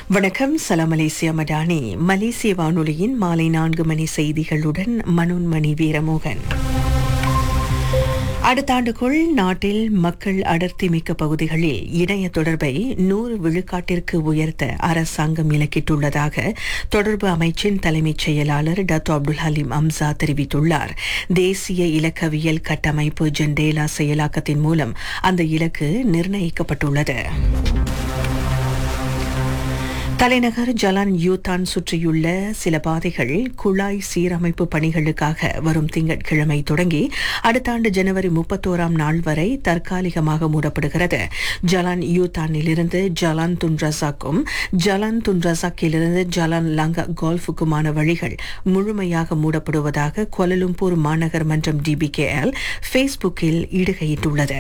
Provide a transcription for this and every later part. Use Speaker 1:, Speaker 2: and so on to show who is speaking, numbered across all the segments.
Speaker 1: வணக்கம் சலாம் மலேசியா மடானி மலேசிய வானொலியின் மாலை நான்கு மணி செய்திகளுடன் மனோன்மணி வீரமோகன் அடுத்த ஆண்டுக்குள் நாட்டில் மக்கள் அடர்த்தி மிக்க பகுதிகளில் இணைய தொடர்பை நூறு விழுக்காட்டிற்கு உயர்த்த அரசாங்கம் இலக்கிட்டுள்ளதாக தொடர்பு அமைச்சின் தலைமைச் செயலாளர் டத்து அப்துல் ஹலீம் அம்சா தெரிவித்துள்ளார் தேசிய இலக்கவியல் கட்டமைப்பு ஜெண்டேலா செயலாக்கத்தின் மூலம் அந்த இலக்கு நிர்ணயிக்கப்பட்டுள்ளது தலைநகர் ஜலான் யூதான் சுற்றியுள்ள சில பாதைகள் குழாய் சீரமைப்பு பணிகளுக்காக வரும் திங்கட்கிழமை தொடங்கி அடுத்த ஆண்டு ஜனவரி முப்பத்தோராம் நாள் வரை தற்காலிகமாக மூடப்படுகிறது ஜலான் யூத்தானிலிருந்து ஜலான் துன்ரசாக்கும் ஜலான் துன்ரசாக்கிலிருந்து ஜலான் லங்கா கோல்ஃபுக்குமான வழிகள் முழுமையாக மூடப்படுவதாக கோலலும்பூர் மாநகர் மன்றம் டிபிகேஎல் ஃபேஸ்புக்கில் இடுகையிட்டுள்ளது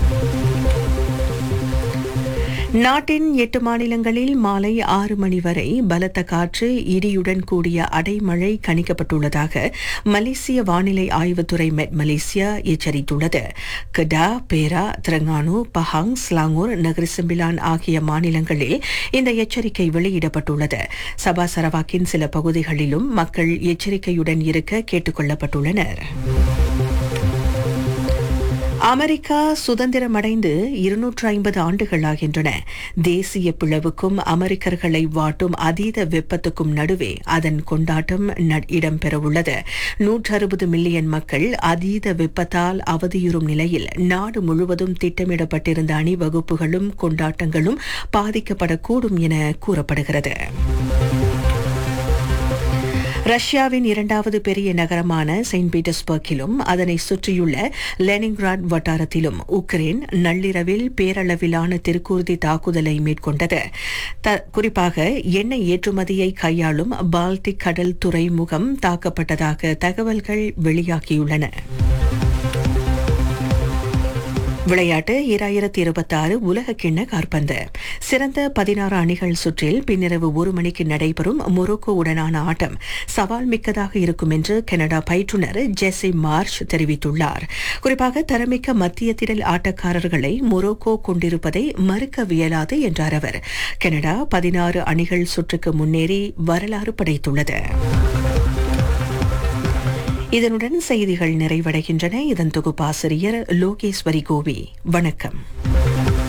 Speaker 1: நாட்டின் எட்டு மாநிலங்களில் மாலை ஆறு மணி வரை பலத்த காற்று இடியுடன் கூடிய அடைமழை கணிக்கப்பட்டுள்ளதாக மலேசிய வானிலை ஆய்வுத்துறை மெட் மலேசியா எச்சரித்துள்ளது கடா பேரா திரங்கானு பஹாங் ஸ்லாங்கூர் நகரிசம்பிலான் ஆகிய மாநிலங்களில் இந்த எச்சரிக்கை வெளியிடப்பட்டுள்ளது சபா சரவாக்கின் சில பகுதிகளிலும் மக்கள் எச்சரிக்கையுடன் இருக்க கேட்டுக் கொள்ளப்பட்டுள்ளனர் அமெரிக்கா சுதந்திரமடைந்து இருநூற்று ஐம்பது ஆண்டுகள் ஆகின்றன தேசிய பிளவுக்கும் அமெரிக்கர்களை வாட்டும் அதீத வெப்பத்துக்கும் நடுவே அதன் கொண்டாட்டம் இடம்பெறவுள்ளது நூற்று அறுபது மில்லியன் மக்கள் அதீத வெப்பத்தால் அவதியுறும் நிலையில் நாடு முழுவதும் திட்டமிடப்பட்டிருந்த அணிவகுப்புகளும் கொண்டாட்டங்களும் பாதிக்கப்படக்கூடும் என கூறப்படுகிறது ரஷ்யாவின் இரண்டாவது பெரிய நகரமான செயின்ட் பீட்டர்ஸ்பர்க்கிலும் அதனை சுற்றியுள்ள லெனின்கிராட் வட்டாரத்திலும் உக்ரைன் நள்ளிரவில் பேரளவிலான திருக்கூர்தி தாக்குதலை மேற்கொண்டது குறிப்பாக எண்ணெய் ஏற்றுமதியை கையாளும் பால்டிக் கடல் துறைமுகம் தாக்கப்பட்டதாக தகவல்கள் வெளியாகியுள்ளன விளையாட்டு இராயிரத்தி இருபத்தி ஆறு உலக கிண்ண காற்பந்து சிறந்த பதினாறு அணிகள் சுற்றில் பின்னிரவு ஒரு மணிக்கு நடைபெறும் மொரோக்கோ உடனான ஆட்டம் சவால் மிக்கதாக இருக்கும் என்று கனடா பயிற்றுநர் ஜெசி மார்ச் தெரிவித்துள்ளார் குறிப்பாக தரமிக்க மத்திய திடல் ஆட்டக்காரர்களை மொரோக்கோ கொண்டிருப்பதை மறுக்கவியலாது என்றார் அவர் கனடா பதினாறு அணிகள் சுற்றுக்கு முன்னேறி வரலாறு படைத்துள்ளது இதனுடன் செய்திகள் நிறைவடைகின்றன இதன் தொகுப்பாசிரியர் லோகேஸ்வரி கோவி வணக்கம்